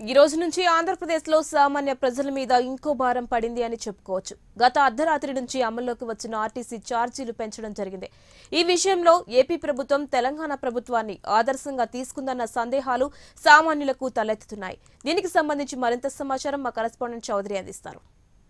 ఈ రోజు నుంచి ఆంధ్రప్రదేశ్లో సామాన్య ప్రజల మీద ఇంకో భారం పడింది అని చెప్పుకోవచ్చు గత అర్ధరాత్రి నుంచి అమల్లోకి వచ్చిన ఆర్టీసీ ఛార్జీలు పెంచడం జరిగింది ఈ విషయంలో ఏపీ ప్రభుత్వం తెలంగాణ ప్రభుత్వాన్ని ఆదర్శంగా తీసుకుందన్న సందేహాలు సామాన్యులకు తలెత్తుతున్నాయి దీనికి సంబంధించి మరింత సమాచారం మా కరెస్పాండెంట్ చౌదరి అందిస్తారు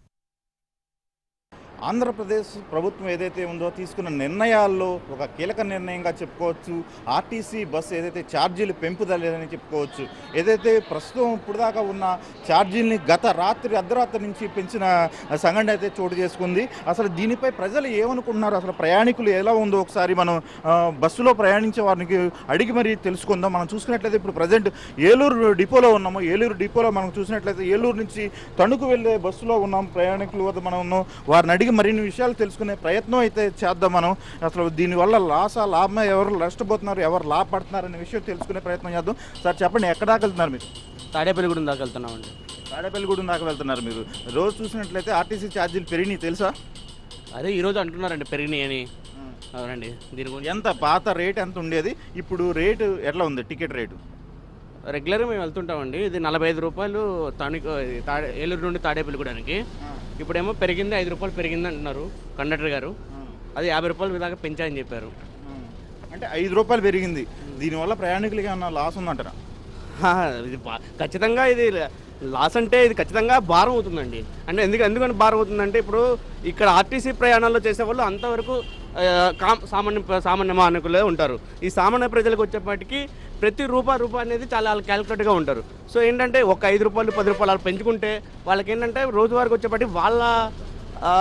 ఆంధ్రప్రదేశ్ ప్రభుత్వం ఏదైతే ఉందో తీసుకున్న నిర్ణయాల్లో ఒక కీలక నిర్ణయంగా చెప్పుకోవచ్చు ఆర్టీసీ బస్సు ఏదైతే ఛార్జీలు పెంపుదలేదని చెప్పుకోవచ్చు ఏదైతే ప్రస్తుతం ఇప్పుడు దాకా ఉన్న ఛార్జీల్ని గత రాత్రి అర్ధరాత్రి నుంచి పెంచిన సంఘటన అయితే చోటు చేసుకుంది అసలు దీనిపై ప్రజలు ఏమనుకుంటున్నారు అసలు ప్రయాణికులు ఎలా ఉందో ఒకసారి మనం ఆ, బస్సులో ప్రయాణించే వారికి అడిగి మరీ తెలుసుకుందాం మనం చూసుకున్నట్లయితే ఇప్పుడు ప్రజెంట్ ఏలూరు డిపోలో ఉన్నాము ఏలూరు డిపోలో మనం చూసినట్లయితే ఏలూరు నుంచి తణుకు వెళ్ళే బస్సులో ఉన్నాం ప్రయాణికుల వద్ద మనం ఉన్నాం వారిని అడిగి మరిన్ని విషయాలు తెలుసుకునే ప్రయత్నం అయితే చేద్దాం మనం అసలు దీనివల్ల లాసా లాభమా ఎవరు నష్టపోతున్నారు ఎవరు లాభపడుతున్నారు అనే విషయం తెలుసుకునే ప్రయత్నం చేద్దాం సార్ చెప్పండి ఎక్కడ దాకా వెళ్తున్నారు మీరు తాడేపల్లిగూడెం దాకా వెళ్తున్నామండి తాడేపల్లిగూడెం దాకా వెళ్తున్నారు మీరు రోజు చూసినట్లయితే ఆర్టీసీ ఛార్జీలు పెరిగినాయి తెలుసా అదే ఈరోజు అంటున్నారండి పెరిగినాయి అని అవునండి దీని గురించి ఎంత పాత రేట్ ఎంత ఉండేది ఇప్పుడు రేటు ఎట్లా ఉంది టికెట్ రేటు రెగ్యులర్గా మేము వెళ్తుంటామండి ఇది నలభై ఐదు రూపాయలు తణుకు తాడే ఏలూరు నుండి తాడేపల్లిగూడానికి ఇప్పుడేమో పెరిగింది ఐదు రూపాయలు పెరిగింది అంటున్నారు కండక్టర్ గారు అది యాభై రూపాయలు దాకా పెంచాయని చెప్పారు అంటే ఐదు రూపాయలు పెరిగింది దీనివల్ల ప్రయాణికులకి ఏమన్నా లాస్ ఉందంటారా హా, ఇది బా- ఖచ్చితంగా ఇది లాస్ అంటే ఇది ఖచ్చితంగా భారం అవుతుందండి అంటే ఎందుకు ఎందుకని భారం అవుతుందంటే ఇప్పుడు ఇక్కడ ఆర్టీసీ ప్రయాణాల్లో చేసే వాళ్ళు అంతవరకు ఆ, కామ్ సామాన్య సామాన్య మానకులే ఉంటారు ఈ సామాన్య ప్రజలకు వచ్చేప్పటికి ప్రతి రూపాయి రూపాయి అనేది చాలా క్యాలిక్యులేట్గా ఉంటారు సో ఏంటంటే ఒక ఐదు రూపాయలు పది రూపాయలు అలా పెంచుకుంటే వాళ్ళకి ఏంటంటే రోజువారికి వచ్చేప్పటికి వాళ్ళ ఆ,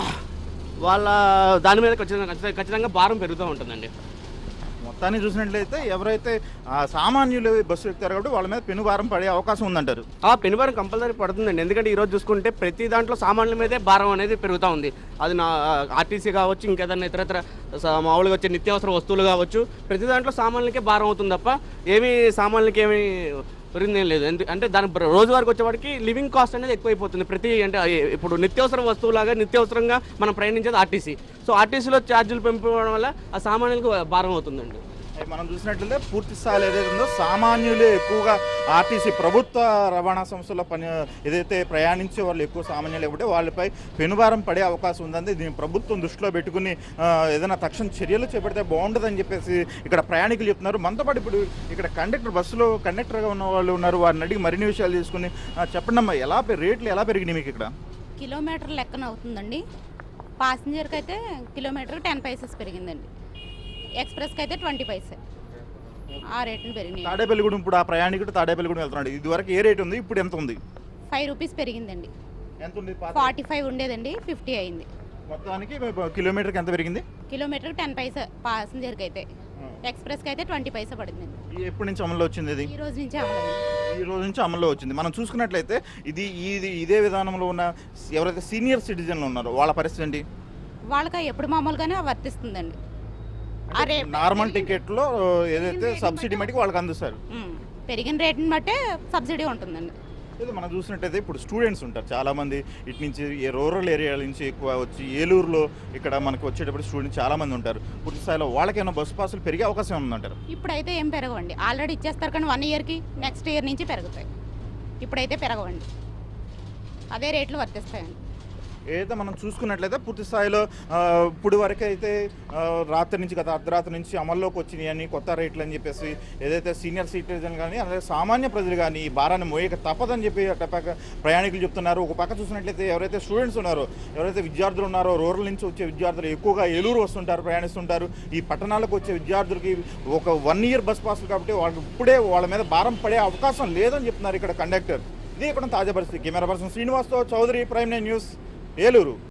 వాళ్ళ దాని మీద ఖచ్చితంగా ఖచ్చితంగా- ఖచ్చితంగా భారం పెరుగుతూ ఉంటుందండి మొత్తాన్ని చూసినట్లయితే ఎవరైతే ఆ, సామాన్యులు బస్సు ఎక్కుతారు కాబట్టి వాళ్ళ మీద పెనుభారం పడే అవకాశం ఉందంటారు ఆ పెనుభారం కంపల్సరీ పడుతుందండి ఎందుకంటే ఈరోజు చూసుకుంటే ప్రతి దాంట్లో సామాన్ల మీదే భారం అనేది పెరుగుతూ ఉంది అది నా ఆర్టీసీ కావచ్చు ఇంకేదన్నా ఇతరత్ర స- మామూలుగా వచ్చే నిత్యావసర వస్తువులు కావచ్చు ప్రతి దాంట్లో సామాన్లకే భారం అవుతుంది తప్ప ఏమీ సామాన్లకి ఏమీ పెరిగిందేం లేదు ఎందు అంటే దాని ప్ర- రోజువారికి వచ్చేవాడికి లివింగ్ కాస్ట్ అనేది ఎక్కువైపోతుంది ప్రతి అంటే ఆ ఇప్పుడు నిత్యావసర వస్తువులాగా నిత్యావసరంగా మనం ప్రయాణించేది ఆర్టీసీ సో ఆర్టీసీలో ఛార్జీలు పెంపడం వల్ల ఆ సామాన్యులకు భారం అవుతుందండి అవి మనం చూసినట్లయితే పూర్తి స్థాయిలో ఏదైతే ఉందో సామాన్యులే ఎక్కువగా ఆర్టీసీ ప్రభుత్వ రవాణా సంస్థలో పని ఏదైతే ప్రయాణించే వాళ్ళు ఎక్కువ సామాన్యులు ఇవ్వటే వాళ్ళపై పెనుభారం పడే అవకాశం ఉందంటే దీన్ని ప్రభుత్వం దృష్టిలో పెట్టుకుని ఆ, ఏదైనా తక్షణ చర్యలు చేపడితే బాగుంటుందని చెప్పేసి ఇక్కడ ప్రయాణికులు చెప్తున్నారు మనతో పాటు ఇప్పుడు ఇక్కడ కండక్టర్ బస్సులో కండక్టర్గా ఉన్న వాళ్ళు ఉన్నారు వారిని అడిగి మరిన్ని విషయాలు తీసుకుని ఆ, చెప్పండి అమ్మా ఎలా పె- రేట్లు ఎలా పెరిగినాయి మీకు ఇక్కడ కిలోమీటర్ లెక్కన అవుతుందండి పాసింజర్కి అయితే కిలోమీటర్ టెన్ పైసెస్ పెరిగిందండి ఎక్స్ప్రెస్కి అయితే ట్వంటీ పైసే ఆ రేట్లు పెరిగినాయి తాడేపల్లిగూడెం ఇప్పుడు ఆ ప్రయాణికుడు తాడేపల్లిగూడెం వెళ్తున్నాడు ఇదివరకు ఏ రేట్ ఉంది ఇప్పుడు ఎంత ఉంది ఫైవ్ రూపీస్ పెరిగిందండి ఎంత ఉంది పాత? ఫార్టీ ఫైవ్ ఉండేదండి ఫిఫ్టీ అయింది మొత్తానికి కిలోమీటర్కి ఎంత పెరిగింది కిలోమీటర్ టెన్ పైసా పాసింజర్కి అయితే ఎక్స్ప్రెస్కి అయితే ట్వంటీ పైసా పడిందండి ఈ ఎప్పటి నుంచి అమల్లో వచ్చింది ఇది ఈ రోజు నుంచి అవ్వలేదు ఈ రోజు నుంచి అమల్లో వచ్చింది మనం చూసుకున్నట్లయితే ఇది ఇది ఇదే విధానంలో ఉన్న ఎవరైతే సీనియర్ సిటిజన్లు ఉన్నారో వాళ్ళ పరిస్థితి ఏంటి వాళ్ళకి ఎప్పుడు మామూలుగానే అవర్తిస్తుందండి ఆ రే నార్మల్ టికెట్లో ఏదైతే సబ్సిడీ మటుకు వాళ్ళకి అందిస్తారు ఉమ్, పెరిగిన రేట్ని బట్టే సబ్సిడీ ఉంటుందండి ఇది మనం చూసినట్టయితే ఇప్పుడు స్టూడెంట్స్ ఉంటారు చాలామంది ఇటు నుంచి ఈ రూరల్ ఏరియాల నుంచి ఎక్కువ వచ్చి ఏలూరులో ఇక్కడ మనకు వచ్చేటప్పుడు స్టూడెంట్స్ చాలామంది ఉంటారు పూర్తి స్థాయిలో వాళ్ళకైనా బస్సు పాసులు పెరిగే అవకాశం ఉందంటారు ఇప్పుడైతే ఏం పెరగవండి ఆల్రెడీ ఇచ్చేస్తారు కానీ వన్ ఇయర్కి నెక్స్ట్ ఇయర్ నుంచి పెరుగుతాయి ఇప్పుడైతే పెరగవండి అదే రేట్లు వర్తిస్తాయండి ఏదైతే మనం చూసుకున్నట్లయితే పూర్తి స్థాయిలో ఆ, ఇప్పుడు వరకు అయితే ఆ, రాత్రి నుంచి గత అర్ధరాత్రి నుంచి అమల్లోకి వచ్చినాయి అని కొత్త రేట్లు అని చెప్పేసి ఏదైతే సీనియర్ సిటిజన్ కానీ అలాగే సామాన్య ప్రజలు కానీ ఈ భారాన్ని మోయక తప్పదని చెప్పి అటుపక్క ప్రయాణికులు చెప్తున్నారు ఒక పక్క చూసినట్లయితే ఎవరైతే స్టూడెంట్స్ ఉన్నారో ఎవరైతే విద్యార్థులు ఉన్నారో రూరల్ నుంచి వచ్చే విద్యార్థులు ఎక్కువగా ఏలూరు వస్తుంటారు ప్రయాణిస్తుంటారు ఈ పట్టణాలకు వచ్చే విద్యార్థులకి ఒక వన్ ఇయర్ బస్ పాసులు కాబట్టి వాళ్ళకి ఇప్పుడే వాళ్ళ మీద భారం పడే అవకాశం లేదని చెప్తున్నారు ఇక్కడ కండక్టర్ ఇది ఇక్కడ తాజా పరిస్థితి కెమెరా పర్సన్ శ్రీనివాస్తో Chowdary Prime Nine News Eluru